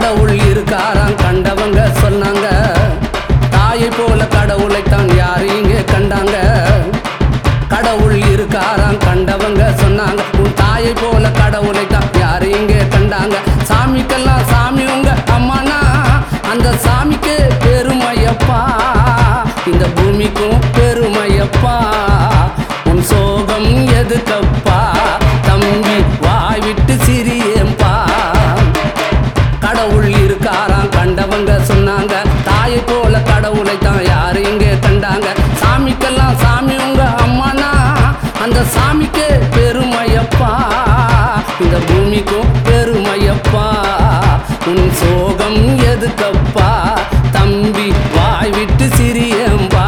கடவுள் இருக்காராம் கண்டவங்க சொன்னாங்க தாயை போல கடவுளைத்தான் யாரு இங்கே கண்டாங்க கடவுள் இருக்காராம் கண்டவங்க சொன்னாங்க உன் தாயை போல கடவுளைத்தான் யாரு இங்கே கண்டாங்க சாமிக்கெல்லாம் சாமி உங்க அம்மானா அந்த சாமிக்கு பெருமையப்பா இந்த பூமிக்கும் பெருமையப்பா உன் சோகம் எதுக்கப்பா தம்பி வாய் விட்டு சிரியேம்பா கடவுள் இருக்காராம் கண்டவங்க சொன்னாங்க தாயை போல கடவுளை தான் யாரு இங்கே கண்டாங்க சாமிக்கெல்லாம் சாமி உங்க அம்மானா அந்த சாமிக்கு பெருமையப்பா இந்த பூமிக்கும் பெருமையப்பா உன் சோகம் எதுக்கப்பா தம்பி வாய் விட்டு சிரியம்பா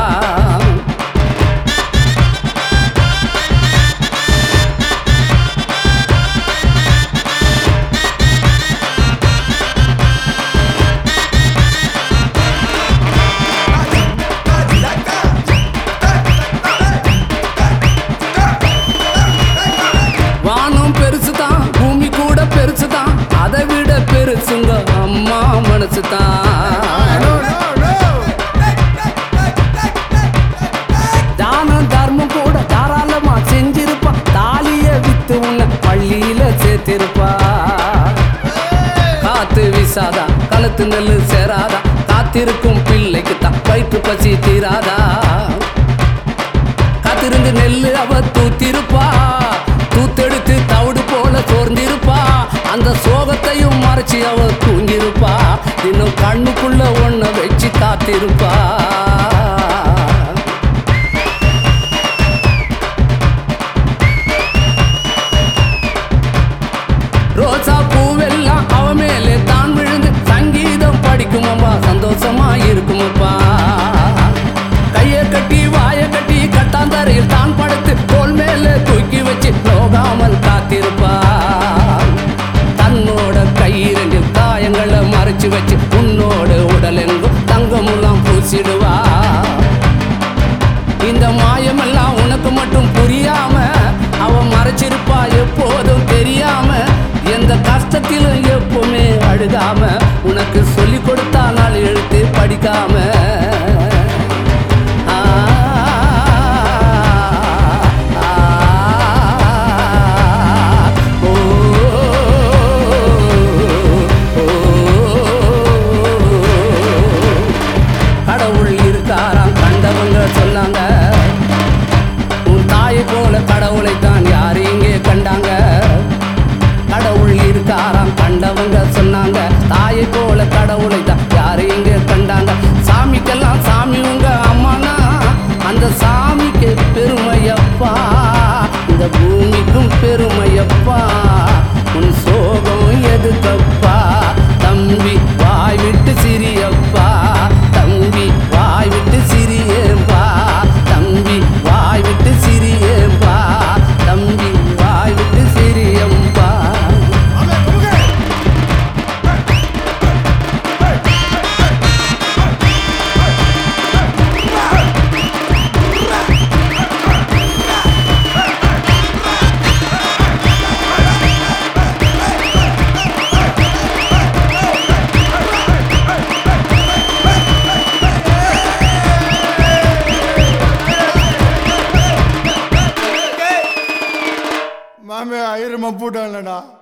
வானம் பெருசுதான் பூமி கூட பெருசுதான் அதை விட பெருசுங்க அம்மா மனசு தான் தானம் தர்மம் கூட தாராளமா செஞ்சிருப்பா தாலிய வித்து உன்னை பள்ளியில சேர்த்திருப்பா காத்து வீசாதா கழுத்து நெல்லு சேராதா காத்திருக்கும் பிள்ளைக்கு தான் வயிற்று பசி தீராதா காத்திருந்து நெல்லு அவ தூத்திருப்பா தூத்தெடுத்து தவிடு போல சோர்ந்திருப்பா அந்த சோகத்தையும் மறைச்சு அவ தூங்கிருப்பா இன்னும் கண்ணுக்குள்ள ஒன்ன வச்சு காத்திருப்பா ரோசா பூவெல்லாம் அவ மேலே தான் விழுந்து சங்கீதம் படிக்குமப்பா சந்தோஷமா இருக்குமப்பா கைய கட்டி வாய கட்டி கட்டாந்தரையில் தான் படுத்து தோல் மேலே தூக்கி வச்சு நோகாமல் காத்திருப்பா தன்னோட கையிரண்டில் காயங்களை மறைச்சு வச்சு உன்னோட உடல் எங்கும் தங்கமுலாம் பூசிடுவா இந்த மாயமெல்லாம் உனக்கு மட்டும் புரியாம அவ மறைச்சிருப்பா எப்போதும் தெரியாம எந்த கஷ்டத்திலும் எப்பவுமே அழுகாம உனக்கு சொல்லி கொடுத்தா நாள் எழுத்து படிக்காம ஆ, ஆ, ஓ, ஓ. கடவுள் இருக்காராம் கண்டவங்க சொன்னாங்க உன் தாயை போல கடவுளை தான் யாரு இங்கே கண்டாங்க கடவுள் இருக்காராம் கண்டவங்க சொன்னாங்க தாயை போல கடவுளை தான் யாரு இங்கே கண்டாங்க சாமிக்கெல்லாம் சாமி உங்க அம்மானா அந்த சாமிக்கு பெருமையப்பா இந்த பூமிக்கும் பெருமையப்பா உன் சோகம் எதுக்கப்பா தம்பி வாய் விட்டு சிரியப்பா தம்பி வாய் விட்டு சிரியேம்பா தம்பி வாய் விட்டு சிரியேம்பா தம்பி வாய் விட்டு சிரியம்பா மாமே ஆயிரமா போட்டான்லடா